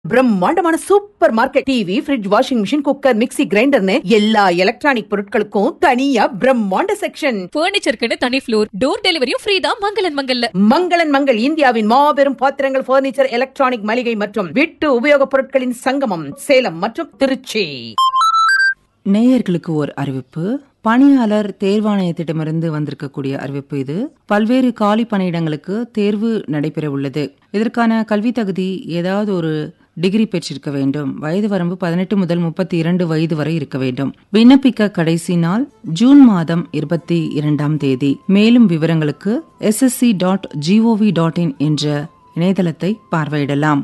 பிரம்மாண்டமான super market TV fridge washing machine cooker mixie கிரைண்டர்னு எல்லா எலக்ட்ரானிக் பொருட்களுக்கும் தனியா பிரம்மாண்ட செக்ஷன் பர்னிச்சருக்குன்னு தனி ஃப்ளோர் டோர் டெலிவரியும் ஃப்ரீ தான் மங்களன் மங்கல்ல மங்களன் மங்கள் இந்தியாவின் மாபெரும் பாத்திரங்கள் பர்னிச்சர் எலக்ட்ரானிக் மளிகை மற்றும் வீட்டு உபயோகப் பொருட்களின் சங்கமம் சேலம் மற்றும் திருச்சி நேயர்களுக்கு ஓர் அறிவிப்பு பணியாளர் தேர்வாணையத்திடமிருந்து வந்திருக்கக்கூடிய அறிவிப்பு இது பல்வேறு காலி பணியிடங்களுக்கு தேர்வு நடைபெற உள்ளது இதற்கான கல்வி தகுதி ஏதாவது ஒரு டிகிரி பெற்றிருக்க வேண்டும் வயது வரம்பு பதினெட்டு முதல் முப்பத்தி இரண்டு வயது வரை இருக்க வேண்டும் விண்ணப்பிக்க கடைசி நாள் ஜூன் மாதம் இருபத்தி இரண்டாம் தேதி மேலும் விவரங்களுக்கு SSC dot gov dot in என்ற இணையதளத்தை பார்வையிடலாம்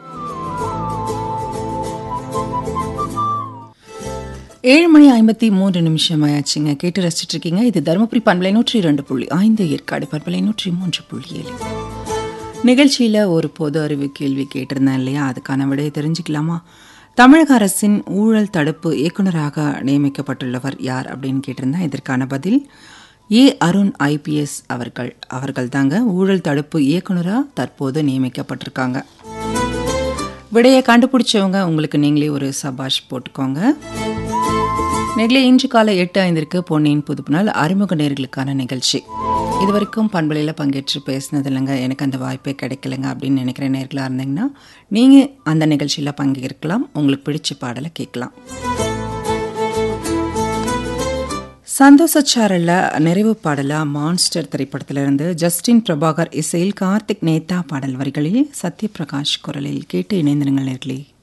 ஏழு மணி ஐம்பத்தி மூன்று நிமிஷம் ஆயாச்சுங்க கேட்டு ரசிச்சிட்டு இருக்கீங்க இது தருமபுரி பண்பலை நூற்றி இரண்டு புள்ளி ஐந்து ஏற்காடு பண்பலை நூற்றி மூன்று புள்ளி ஏழு நிகழ்ச்சியில் ஒரு பொது அறிவு கேள்வி கேட்டிருந்தேன் இல்லையா அதுக்கான விடையை தெரிஞ்சுக்கலாமா தமிழக அரசின் ஊழல் தடுப்பு இயக்குநராக நியமிக்கப்பட்டுள்ளவர் யார் அப்படின்னு கேட்டிருந்தேன் இதற்கான பதில் ஏ அருண் ஐபிஎஸ் அவர்கள் அவர்கள் தாங்க ஊழல் தடுப்பு இயக்குநராக தற்போது நியமிக்கப்பட்டிருக்காங்க விடையை கண்டுபிடிச்சவங்க உங்களுக்கு நீங்களே ஒரு சபாஷ் போட்டுக்கோங்க நெகிழி இன்று காலை எட்டு ஐந்திற்கு பொன்னியின் புதுப்புனால் அறிமுக நேர்களுக்கான நிகழ்ச்சி இது வரைக்கும் பண்பலையில் பங்கேற்று பேசினது இல்லைங்க எனக்கு அந்த வாய்ப்பே கிடைக்கலங்க அப்படின்னு நினைக்கிற நேர்களாக இருந்தீங்கன்னா நீங்கள் அந்த நிகழ்ச்சியில் பங்கேற்கலாம் உங்களுக்கு பிடிச்ச பாடலை கேட்கலாம் சந்தோஷச்சாரல்ல நிறைவு பாடலா மான்ஸ்டர் திரைப்படத்திலிருந்து ஜஸ்டின் பிரபாகர் இசையில் கார்த்திக் நேதா பாடல் வரிகளில் சத்யபிரகாஷ் குரலில் கேட்டு இணைந்திருங்கள் நேர்களே